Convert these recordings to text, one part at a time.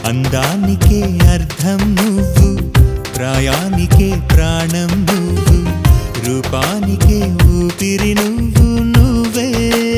అందానికే అర్థం నువ్వు ప్రాయానికే ప్రాణం నువ్వు రూపానికే ఊపిరి నువ్వు నువ్వే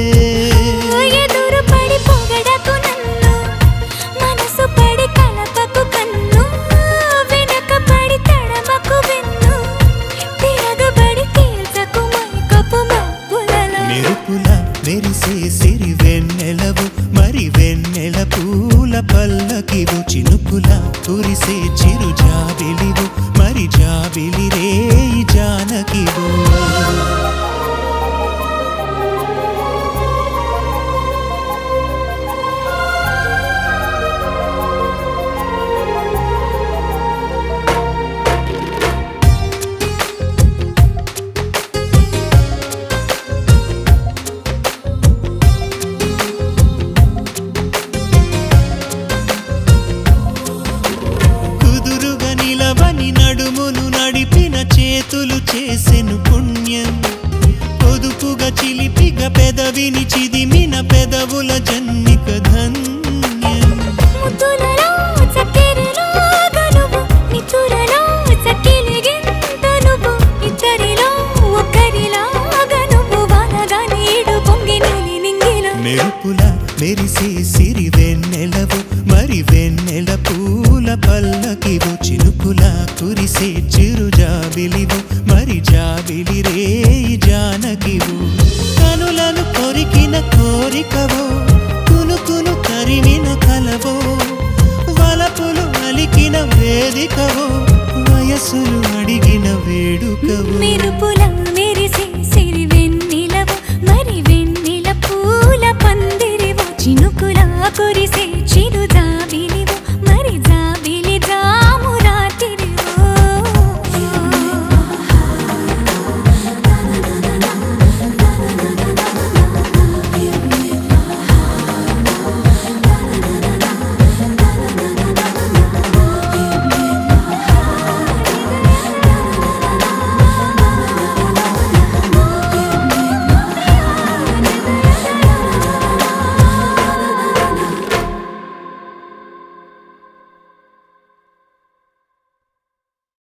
ఎదురు పడి పొగడకు నన్ను మనసు పడి కలపకు కన్ను వెనక పడి తడమకు వెన్ను తిరగబడి తేల్చకు మైకపు మబ్బులలో మెరుపుల మెరిసే సిరి వెన్నెలవు మరి వెన్నెల పూల పల్లకివు చినుకుల కురిసే చిరు జాబిలివు మరి జాబిలి రే జానకివు కుదురుగా నిలవని నడుములు నడిపిన చేతులు చేసెను పుణ్యం పొదుపుగా చిలిపిగా పెదవిని చిదిమిన పెదవుల జన్మిక ధన్యం ముద్దులలో చక్కెరలో గనువు నితురలో చక్కిలిగింత నువ్వు ఇద్దరిలో ఒక్కరిలాగా నువ్వు వానగా నీడు పొంగి నీలి నింగిలో మెరుపుల మెరిసే సిరి వెన్నెలవు మరి వెన్నెల పూల పల్లకివు చినుకుల కురిసే చిరు జాబిలివు మరి జాబిలి రే జానకివు కనులను కొరికిన కోరికవో కునుకును తరిమిన కలవో వలపులు అలికిన వేదికవో వయసులు అడిగిన వేడుకవో మెరుపుల